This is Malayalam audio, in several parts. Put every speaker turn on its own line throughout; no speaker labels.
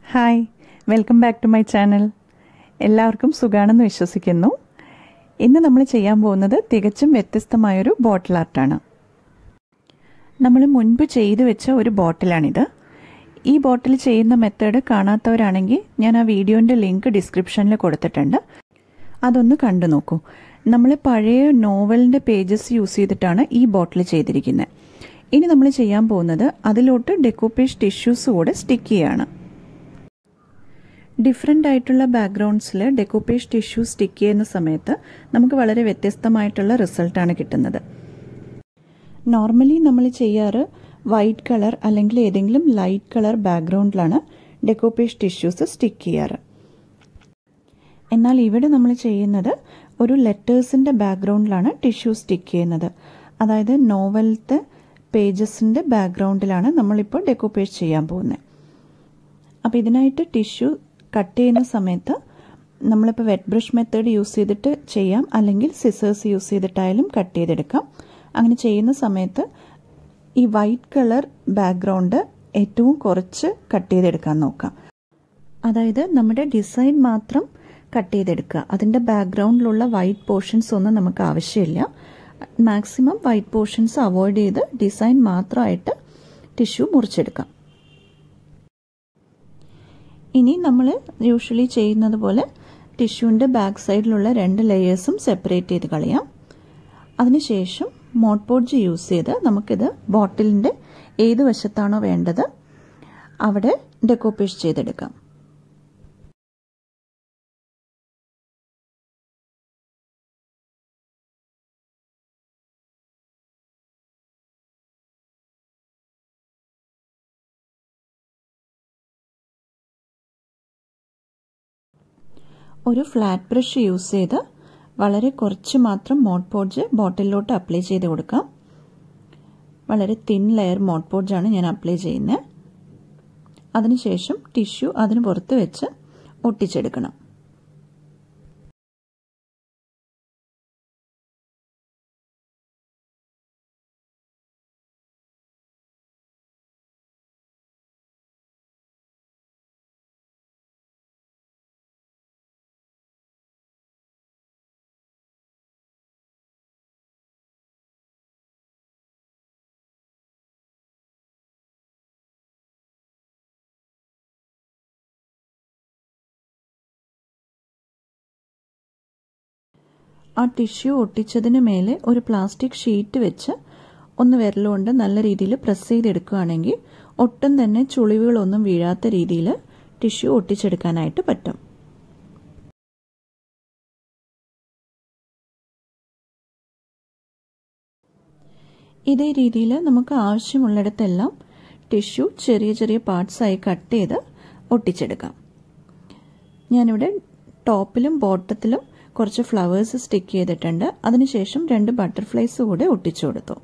hi welcome back to my channel എല്ലാവർക്കും സുഖാണെന്ന് വിശ്വസിക്കുന്നു ഇന്ന് നമ്മൾ ചെയ്യാൻ പോകുന്നത് തികച്ചും വ്യത്യസ്തമായൊരു ബോട്ടിൽ ആർട്ടാണ് നമ്മൾ മുൻപ് ചെയ്തു വെച്ച ഒരു ബോട്ടിലാണിത് ഈ ബോട്ടിൽ ചെയ്യുന്ന മെത്തേഡ് കാണാത്തവരാണെങ്കിൽ ഞാൻ ആ വീഡിയോൻ്റെ ലിങ്ക് ഡിസ്ക്രിപ്ഷനിൽ കൊടുത്തിട്ടുണ്ട് അതൊന്ന് കണ്ടു നോക്കൂ നമ്മൾ പഴയ നോവലിൻ്റെ പേജസ് യൂസ് ചെയ്തിട്ടാണ് ഈ ബോട്ടിൽ ചെയ്തിരിക്കുന്നത് ഇനി നമ്മൾ ചെയ്യാൻ പോകുന്നത് അതിലോട്ട് ഡെക്കോപ്പേഷ് ടിഷ്യൂസ് കൂടെ സ്റ്റിക്ക് ചെയ്യാണ് ഡിഫറെൻ്റ് ആയിട്ടുള്ള ബാക്ക്ഗ്രൗണ്ട്സിൽ ഡെക്കോപ്പേഷ് ടിഷ്യൂ സ്റ്റിക്ക് ചെയ്യുന്ന സമയത്ത് നമുക്ക് വളരെ വ്യത്യസ്തമായിട്ടുള്ള റിസൾട്ടാണ് കിട്ടുന്നത് നോർമലി നമ്മൾ ചെയ്യാറ് വൈറ്റ് കളർ അല്ലെങ്കിൽ ഏതെങ്കിലും ലൈറ്റ് കളർ ബാക്ക്ഗ്രൗണ്ടിലാണ് ഡെക്കോപ്പേഷ് ടിഷ്യൂസ് സ്റ്റിക്ക് ചെയ്യാറ് എന്നാൽ ഇവിടെ നമ്മൾ ചെയ്യുന്നത് ഒരു ലെറ്റേഴ്സിൻ്റെ ബാക്ക്ഗ്രൗണ്ടിലാണ് ടിഷ്യൂ സ്റ്റിക്ക് ചെയ്യുന്നത് അതായത് നോവലത്തെ പേജസിൻ്റെ ബാക്ക്ഗ്രൗണ്ടിലാണ് നമ്മളിപ്പോൾ ഡെക്കോപ്പേഷ് ചെയ്യാൻ പോകുന്നത് അപ്പോൾ ഇതിനായിട്ട് ടിഷ്യൂ കട്ട് ചെയ്യുന്ന സമയത്ത് നമ്മളിപ്പോൾ വെറ്റ് ബ്രഷ് മെത്തേഡ് യൂസ് ചെയ്തിട്ട് ചെയ്യാം അല്ലെങ്കിൽ സിസേഴ്സ് യൂസ് ചെയ്തിട്ടായാലും കട്ട് ചെയ്തെടുക്കാം അങ്ങനെ ചെയ്യുന്ന സമയത്ത് ഈ വൈറ്റ് കളർ ബാക്ക്ഗ്രൗണ്ട് ഏറ്റവും കുറച്ച് കട്ട് ചെയ്തെടുക്കാൻ നോക്കാം അതായത് നമ്മുടെ ഡിസൈൻ മാത്രം കട്ട് ചെയ്തെടുക്കുക അതിൻ്റെ ബാക്ക്ഗ്രൗണ്ടിലുള്ള വൈറ്റ് പോർഷൻസ് ഒന്നും നമുക്ക് ആവശ്യമില്ല മാക്സിമം വൈറ്റ് പോർഷൻസ് അവോയ്ഡ് ചെയ്ത് ഡിസൈൻ മാത്രമായിട്ട് ടിഷ്യൂ മുറിച്ചെടുക്കാം ഇനി നമ്മൾ യൂഷ്വലി ചെയ്യുന്നത് പോലെ ടിഷ്യൂവിൻ്റെ ബാക്ക് സൈഡിലുള്ള രണ്ട് ലെയേഴ്സും സെപ്പറേറ്റ് ചെയ്ത് കളയാം അതിനുശേഷം മോട്ട് പോഡ്ജ് യൂസ് ചെയ്ത് നമുക്കിത് ബോട്ടിലിൻ്റെ ഏത് വശത്താണോ വേണ്ടത് അവിടെ ഡെക്കോപ്പേഷ് ചെയ്തെടുക്കാം ഒരു ഫ്ലാറ്റ് ബ്രഷ് യൂസ് ചെയ്ത് വളരെ കുറച്ച് മാത്രം മോട്ട് പോഡ്ജ് ബോട്ടിലോട്ട് അപ്ലൈ ചെയ്ത് കൊടുക്കാം വളരെ തിൻ ലെയർ മോട്ട് പോഡ്ജാണ് ഞാൻ അപ്ലൈ ചെയ്യുന്നത് അതിനുശേഷം ടിഷ്യൂ അതിന് പുറത്ത് വെച്ച് ഒട്ടിച്ചെടുക്കണം ആ ടിഷ്യൂ ഒട്ടിച്ചതിന് മേലെ ഒരു പ്ലാസ്റ്റിക് ഷീറ്റ് വെച്ച് ഒന്ന് വിരലുകൊണ്ട് നല്ല രീതിയിൽ പ്രസ് ചെയ്തെടുക്കുകയാണെങ്കിൽ ഒട്ടും തന്നെ ചുളിവുകളൊന്നും വീഴാത്ത രീതിയിൽ ടിഷ്യൂ ഒട്ടിച്ചെടുക്കാനായിട്ട് പറ്റും ഇതേ രീതിയിൽ നമുക്ക് ആവശ്യമുള്ളിടത്തെല്ലാം ടിഷ്യൂ ചെറിയ ചെറിയ പാർട്സായി കട്ട് ചെയ്ത് ഒട്ടിച്ചെടുക്കാം ഞാനിവിടെ ടോപ്പിലും ബോട്ടത്തിലും കുറച്ച് ഫ്ലവേഴ്സ് സ്റ്റിക്ക് ചെയ്തിട്ടുണ്ട് അതിനുശേഷം രണ്ട് ബട്ടർഫ്ലൈസ് കൂടെ ഒട്ടിച്ചു കൊടുത്തു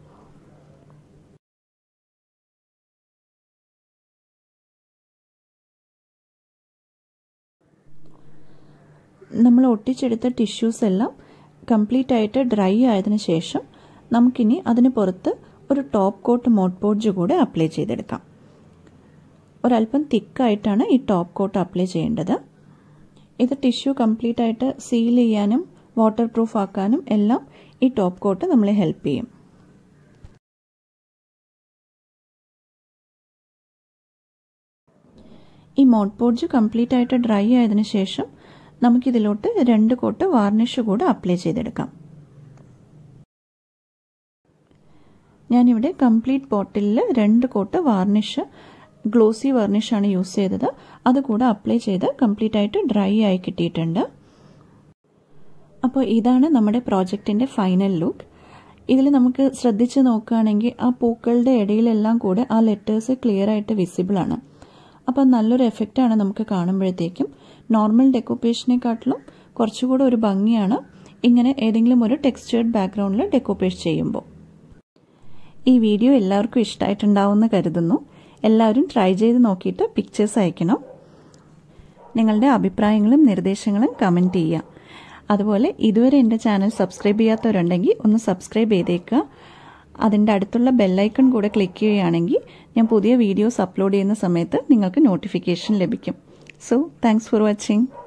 നമ്മൾ ഒട്ടിച്ചെടുത്ത ടിഷ്യൂസ് എല്ലാം കംപ്ലീറ്റ് ആയിട്ട് ഡ്രൈ ആയതിനു ശേഷം നമുക്കിനി അതിന് പുറത്ത് ഒരു ടോപ്പ് കോട്ട് മോട്ട് പോഡ്ജ് കൂടെ അപ്ലൈ ചെയ്തെടുക്കാം ഒരല്പം തിക്കായിട്ടാണ് ഈ ടോപ്പ് കോട്ട് അപ്ലൈ ചെയ്യേണ്ടത് ഇത് ടിഷ്യൂ കംപ്ലീറ്റ് ആയിട്ട് സീൽ ചെയ്യാനും വാട്ടർ പ്രൂഫ് ആക്കാനും എല്ലാം ഈ ടോപ്പ് കോട്ട് നമ്മളെ ഹെൽപ്പ് ചെയ്യും ഈ മോട്ട് പോഡ്ജ് കംപ്ലീറ്റ് ആയിട്ട് ഡ്രൈ ആയതിനു ശേഷം നമുക്കിതിലോട്ട് രണ്ട് കോട്ട് വാർണിഷ് കൂടെ അപ്ലൈ ചെയ്തെടുക്കാം ഞാനിവിടെ കംപ്ലീറ്റ് ബോട്ടിലിൽ രണ്ട് കോട്ട് വാർണിഷ് ഗ്ലോസി വാർണിഷാണ് യൂസ് ചെയ്തത് അതുകൂടെ അപ്ലൈ ചെയ്ത് കംപ്ലീറ്റ് ആയിട്ട് ഡ്രൈ ആയി കിട്ടിയിട്ടുണ്ട് അപ്പോൾ ഇതാണ് നമ്മുടെ പ്രോജക്റ്റിൻ്റെ ഫൈനൽ ലുക്ക് ഇതിൽ നമുക്ക് ശ്രദ്ധിച്ച് നോക്കുകയാണെങ്കിൽ ആ പൂക്കളുടെ ഇടയിലെല്ലാം കൂടെ ആ ലെറ്റേഴ്സ് ക്ലിയർ ആയിട്ട് വിസിബിൾ ആണ് അപ്പോൾ നല്ലൊരു എഫക്റ്റാണ് നമുക്ക് കാണുമ്പോഴത്തേക്കും നോർമൽ ഡെക്കോപ്പേഷനെക്കാട്ടിലും കുറച്ചുകൂടെ ഒരു ഭംഗിയാണ് ഇങ്ങനെ ഏതെങ്കിലും ഒരു ടെക്സ്ചേർഡ് ബാക്ക്ഗ്രൗണ്ടിൽ ഡെക്കോപ്പേഷ് ചെയ്യുമ്പോൾ ഈ വീഡിയോ എല്ലാവർക്കും ഇഷ്ടമായിട്ടുണ്ടാവുമെന്ന് കരുതുന്നു എല്ലാവരും ട്രൈ ചെയ്ത് നോക്കിയിട്ട് പിക്ചേഴ്സ് അയക്കണം നിങ്ങളുടെ അഭിപ്രായങ്ങളും നിർദ്ദേശങ്ങളും കമൻറ്റ് ചെയ്യുക അതുപോലെ ഇതുവരെ എൻ്റെ ചാനൽ സബ്സ്ക്രൈബ് ചെയ്യാത്തവരുണ്ടെങ്കിൽ ഒന്ന് സബ്സ്ക്രൈബ് ചെയ്തേക്കുക അതിൻ്റെ അടുത്തുള്ള ബെല്ലൈക്കൺ കൂടെ ക്ലിക്ക് ചെയ്യുകയാണെങ്കിൽ ഞാൻ പുതിയ വീഡിയോസ് അപ്ലോഡ് ചെയ്യുന്ന സമയത്ത് നിങ്ങൾക്ക് നോട്ടിഫിക്കേഷൻ ലഭിക്കും സോ താങ്ക്സ് ഫോർ വാച്ചിങ്